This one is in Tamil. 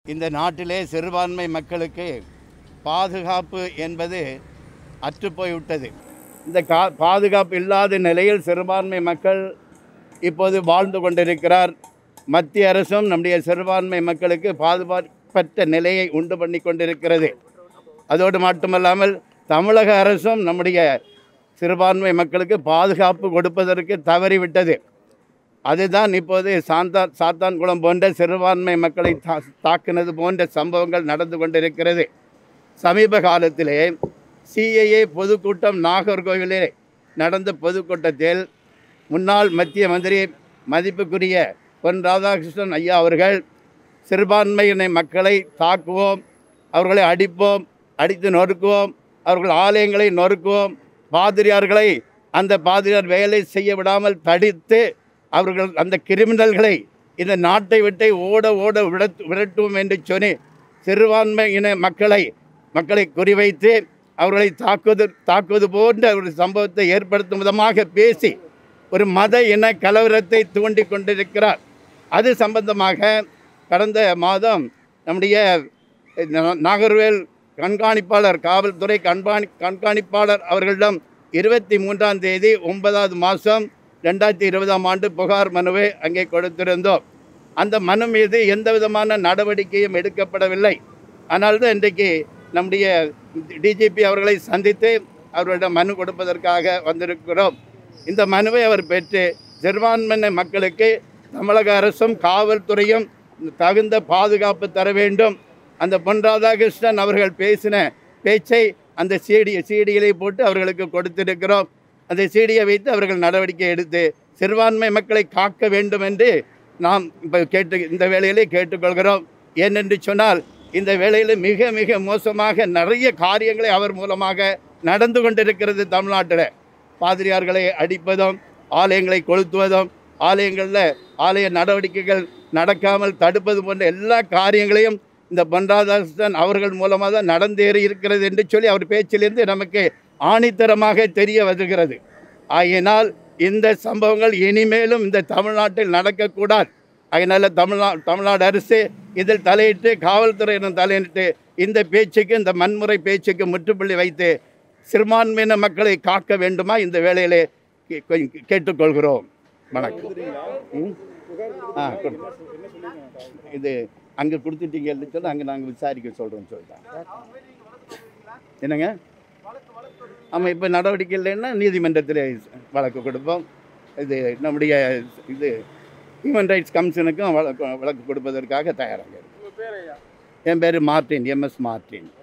இந்த நாட்டிலே சிறுபான்மை மக்களுக்கு பாதுகாப்பு என்பது அற்றுப்போய்விட்டது இந்த கா பாதுகாப்பு இல்லாத நிலையில் சிறுபான்மை மக்கள் இப்போது வாழ்ந்து கொண்டிருக்கிறார் மத்திய அரசும் நம்முடைய சிறுபான்மை மக்களுக்கு பாதுகாப்பற்ற நிலையை உண்டு பண்ணி கொண்டிருக்கிறது அதோடு மட்டுமல்லாமல் தமிழக அரசும் நம்முடைய சிறுபான்மை மக்களுக்கு பாதுகாப்பு கொடுப்பதற்கு தவறிவிட்டது அதுதான் இப்போது சாந்தா சாத்தான்குளம் போன்ற சிறுபான்மை மக்களை தா தாக்குனது போன்ற சம்பவங்கள் நடந்து கொண்டிருக்கிறது சமீப காலத்திலே சிஐஏ பொதுக்கூட்டம் நாகர்கோவிலே நடந்த பொதுக்கூட்டத்தில் முன்னாள் மத்திய மந்திரி மதிப்புக்குரிய பொன் ராதாகிருஷ்ணன் ஐயா அவர்கள் சிறுபான்மையின மக்களை தாக்குவோம் அவர்களை அடிப்போம் அடித்து நொறுக்குவோம் அவர்கள் ஆலயங்களை நொறுக்குவோம் பாதிரியார்களை அந்த பாதிரியார் வேலை செய்ய விடாமல் தடித்து அவர்கள் அந்த கிரிமினல்களை இந்த நாட்டை விட்டு ஓட ஓட விடத் விரட்டுவோம் என்று சொல்லி சிறுபான்மையின மக்களை மக்களை குறிவைத்து அவர்களை தாக்குவது தாக்குவது போன்ற ஒரு சம்பவத்தை ஏற்படுத்தும் விதமாக பேசி ஒரு மத இன கலவரத்தை தூண்டி கொண்டிருக்கிறார் அது சம்பந்தமாக கடந்த மாதம் நம்முடைய நா- நாகர்வேல் கண்காணிப்பாளர் காவல்துறை கண்காணி கண்காணிப்பாளர் அவர்களிடம் இருபத்தி மூன்றாம் தேதி ஒன்பதாவது மாதம் ரெண்டாயிரத்தி இருபதாம் ஆண்டு புகார் மனுவை அங்கே கொடுத்திருந்தோம் அந்த மனு மீது எந்த விதமான நடவடிக்கையும் எடுக்கப்படவில்லை ஆனால் தான் இன்றைக்கு நம்முடைய டிஜிபி அவர்களை சந்தித்து அவர்களிடம் மனு கொடுப்பதற்காக வந்திருக்கிறோம் இந்த மனுவை அவர் பெற்று சிறுபான்மையின மக்களுக்கு தமிழக அரசும் காவல்துறையும் தகுந்த பாதுகாப்பு தர வேண்டும் அந்த பொன் ராதாகிருஷ்ணன் அவர்கள் பேசின பேச்சை அந்த சீடி சீடிகளை போட்டு அவர்களுக்கு கொடுத்திருக்கிறோம் அந்த சீடியை வைத்து அவர்கள் நடவடிக்கை எடுத்து சிறுபான்மை மக்களை காக்க வேண்டும் என்று நாம் இப்போ கேட்டு இந்த வேளையிலே கேட்டுக்கொள்கிறோம் ஏனென்று சொன்னால் இந்த வேளையில் மிக மிக மோசமாக நிறைய காரியங்களை அவர் மூலமாக நடந்து கொண்டிருக்கிறது தமிழ்நாட்டில் பாதிரியார்களை அடிப்பதும் ஆலயங்களை கொளுத்துவதும் ஆலயங்களில் ஆலய நடவடிக்கைகள் நடக்காமல் தடுப்பது போன்ற எல்லா காரியங்களையும் இந்த பன்ராதாசன் அவர்கள் மூலமாக தான் நடந்தேறி இருக்கிறது என்று சொல்லி அவர் பேச்சிலிருந்து நமக்கு ஆணித்தரமாக தெரிய வருகிறது ஆகையினால் இந்த சம்பவங்கள் இனிமேலும் இந்த தமிழ்நாட்டில் நடக்கக்கூடாது அதனால் தமிழ்நா தமிழ்நாடு அரசு இதில் தலையிட்டு காவல்துறையினர் தலையிட்டு இந்த பேச்சுக்கு இந்த வன்முறை பேச்சுக்கு முற்றுப்புள்ளி வைத்து சிறுபான்மையின மக்களை காக்க வேண்டுமா இந்த வேளையிலே கே- கொஞ்சம் கேட்டுக்கொள்கிறோம் வணக்கம் ம்? ஆ கொடு. இது அங்கே கொடுத்துட்டீங்கன்னு சொல்லி அங்கே நாங்கள் விசாரிக்க சொல்கிறோம்னு சொல்லிட்டாங்க என்னங்க ஆமாம் இப்போ நடவடிக்கை இல்லைன்னா நீதிமன்றத்தில் வழக்கு கொடுப்போம் இது நம்முடைய இது ஹியூமன் ரைட்ஸ் கமிஷனுக்கும் வழக்கு வழக்கு கொடுப்பதற்காக தயாராக இருக்கு. உங்க பேர் ஐயா என் பேர் மார்ட்டின் எம்எஸ் மார்ட்டின்